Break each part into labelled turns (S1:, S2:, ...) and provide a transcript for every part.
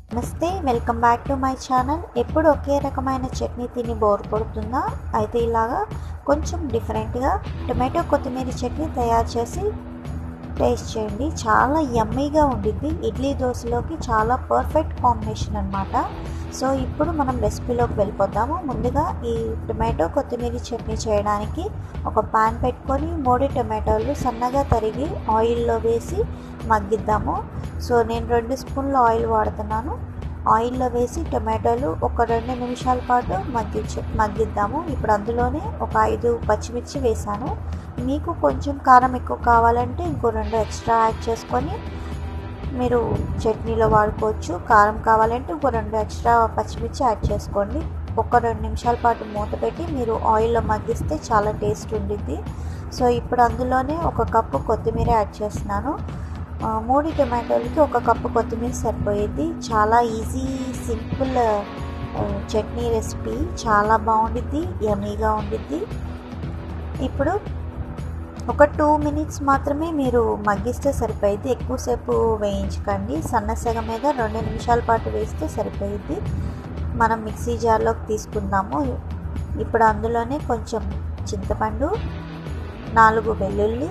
S1: నమస్తే welcome back to my channel ఎప్పుడు ఒకే రకమైన చట్నీ తిని బోర్ కొడుతుందా అయితే ఇలాగా కొంచెం డిఫరెంట్గా టొమాటో కొత్తిమీర చట్నీ తయారు చేసి టేస్ట్ చేయండి చాలా యమ్మీగా ఉండిద్ది ఇడ్లీ దోశలోకి చాలా పర్ఫెక్ట్ కాంబినేషన్ అనమాట సో ఇప్పుడు మనం రెసిపీలోకి వెళ్ళిపోతాము ముందుగా ఈ టొమాటో కొత్తిమీర చట్నీ చేయడానికి ఒక పాన్ పెట్టుకొని మూడు టొమాటోలు సన్నగా తరిగి ఆయిల్లో వేసి మగ్గిద్దాము సో నేను రెండు స్పూన్ల ఆయిల్ వాడుతున్నాను ఆయిల్లో వేసి టొమాటోలు ఒక రెండు నిమిషాల పాటు మగ్గించ మగ్గిద్దాము ఇప్పుడు అందులోనే ఒక ఐదు పచ్చిమిర్చి వేసాను మీకు కొంచెం కారం ఎక్కువ కావాలంటే ఇంకో రెండు ఎక్స్ట్రా యాడ్ చేసుకొని మీరు చట్నీలో వాడుకోవచ్చు కారం కావాలంటే ఇంకో రెండు ఎక్స్ట్రా పచ్చిమిర్చి యాడ్ చేసుకోండి ఒక రెండు నిమిషాల పాటు మూత పెట్టి మీరు ఆయిల్లో మగ్గిస్తే చాలా టేస్ట్ ఉండిద్ది సో ఇప్పుడు అందులోనే ఒక కప్పు కొత్తిమీర యాడ్ చేస్తున్నాను మూడు టొమాటోలకి ఒక కప్పు కొత్తిమీర సరిపోయేది చాలా ఈజీ సింపుల్ చట్నీ రెసిపీ చాలా బాగుండిద్ది యమీగా ఉండిద్ది ఇప్పుడు ఒక టూ మినిట్స్ మాత్రమే మీరు మగ్గిస్తే సరిపోయిద్ది ఎక్కువసేపు వేయించకండి సన్న సెగ మీద రెండు నిమిషాల పాటు వేస్తే సరిపోయిద్ది మనం మిక్సీ జార్లోకి తీసుకుందాము ఇప్పుడు అందులోనే కొంచెం చింతపండు నాలుగు వెల్లుల్లి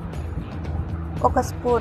S1: ఒక స్పూన్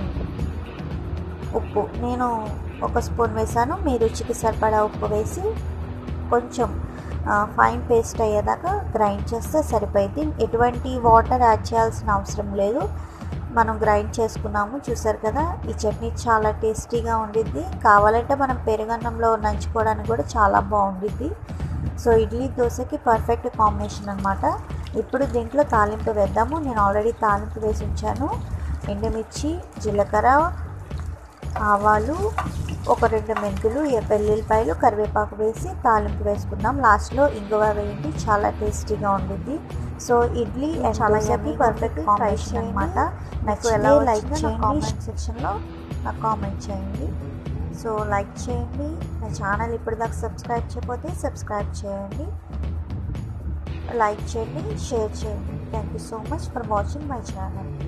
S1: ఉప్పు నేను ఒక స్పూన్ వేసాను మీ రుచికి సరిపడా ఉప్పు వేసి కొంచెం ఫైన్ పేస్ట్ అయ్యేదాకా గ్రైండ్ చేస్తే సరిపోయింది ఎటువంటి వాటర్ యాడ్ చేయాల్సిన అవసరం లేదు మనం గ్రైండ్ చేసుకున్నాము చూసారు కదా ఈ చట్నీ చాలా టేస్టీగా ఉండిద్ది కావాలంటే మనం పెరుగన్నంలో నంచుకోవడానికి కూడా చాలా బాగుండిద్ది సో ఇడ్లీ దోశకి పర్ఫెక్ట్ కాంబినేషన్ అనమాట ఇప్పుడు దీంట్లో తాలింపు వేద్దాము నేను ఆల్రెడీ తాలింపు వేసి ఉంచాను ఎండుమిర్చి జీలకర్ర ఆవాలు ఒక రెండు మెంతులు వెల్లుల్లిపాయలు కరివేపాకు వేసి తాలింపు వేసుకుందాం లాస్ట్లో ఇంగువ వేయండి చాలా టేస్టీగా ఉండిద్ది సో ఇడ్లీ చాలా యమ్మీ పర్ఫెక్ట్ కాంబినేషన్ అనమాట నాకు ఎలా లైక్ చేయండి కామెంట్ సెక్షన్లో నాకు కామెంట్ చేయండి సో లైక్ చేయండి నా ఛానల్ ఇప్పటిదాకా సబ్స్క్రైబ్ చేయకపోతే సబ్స్క్రైబ్ చేయండి లైక్ చేయండి షేర్ చేయండి thank you so much for watching my channel